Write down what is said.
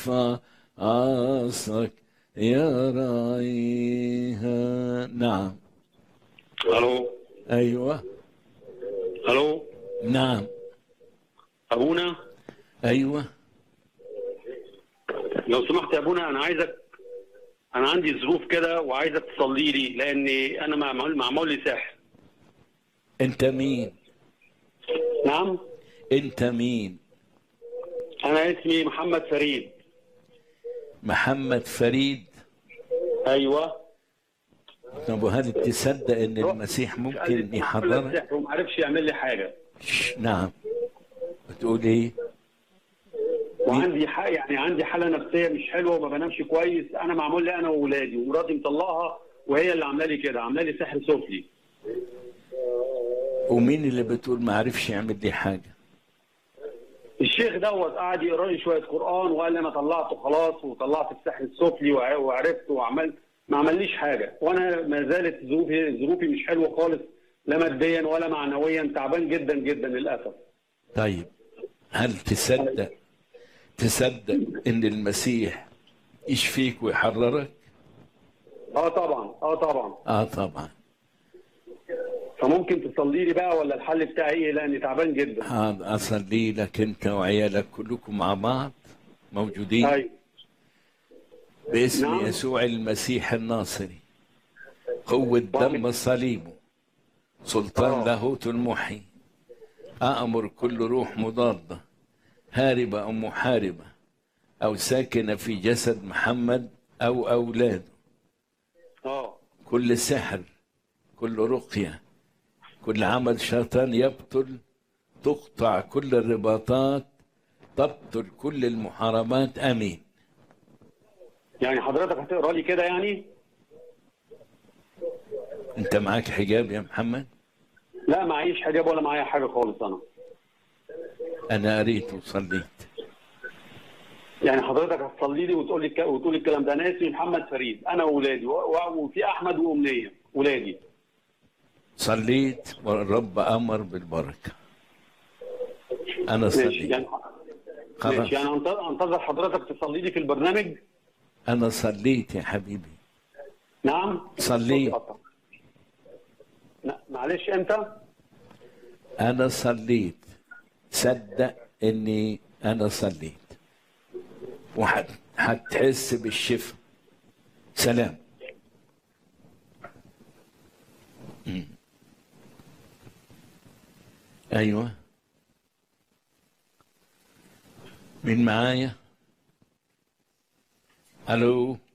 خلاصك يا راعيها نعم الو أيوة الو نعم ابونا أيوة لو سمحت يا ابونا انا عايزك انا عندي ظروف كده وعايزك تصلي لي لاني انا معمول معمول لي سحر أنت مين نعم أنت مين انا اسمي محمد فريد محمد فريد ايوه طب وهل تصدق ان المسيح ممكن يحضرك السحر وما عرفش يعمل لي حاجه ش- نعم بتقول ايه وعندي حق يعني عندي حاله نفسيه مش حلوه وما بنامش كويس انا معمول لي انا واولادي ومراتي مطلقها وهي اللي عامله لي كده عامله لي سحر سفلي ومين اللي بتقول ما عرفش يعمل لي حاجه الشيخ دوت قعد يقرا لي شويه قران وقال لي انا طلعته خلاص وطلعت السحر السفلي وع- وعرفت وعملت ما عمليش حاجه وانا ما زالت ظروفي ظروفي مش حلوه خالص لا ماديا ولا معنويا تعبان جدا جدا للاسف طيب هل تصدق تصدق ان المسيح يشفيك ويحررك اه طبعا اه طبعا اه طبعا فممكن تصلي لي بقى ولا الحل بتاعي ايه لاني تعبان جدا هذا اصلي لك انت وعيالك كلكم مع بعض موجودين ايوه باسم نعم. يسوع المسيح الناصري قوة دم صليبه سلطان آه. لاهوت المحي أأمر كل روح مضادة هاربة أو محاربة أو ساكنة في جسد محمد أو أولاده اه كل سحر كل رقية كل عمل شيطان يبطل تقطع كل الرباطات تبطل كل المحاربات آمين يعني حضرتك هتقرا لي كده يعني أنت معاك حجاب يا محمد لا معيش حجاب ولا معايا حاجه خالص انا أنا قريت وصليت يعني حضرتك هتصلي لي وتقول لي الك- وتقول لي الكلام ده انا اسمي محمد فريد انا واولادي و- و- وفي احمد وامنيه ولادي صليت والرب أمر بالبركة أنا ماشي صليت يعني خلاص ماشي يعني أنت- انتظر حضرتك تصلي لي في البرنامج أنا صليت يا حبيبي نعم صليت لا، معلش انت أنا صليت صدق إني أنا صليت وهتحس بالشفاء سلام مم. أيوة مين معايا ألو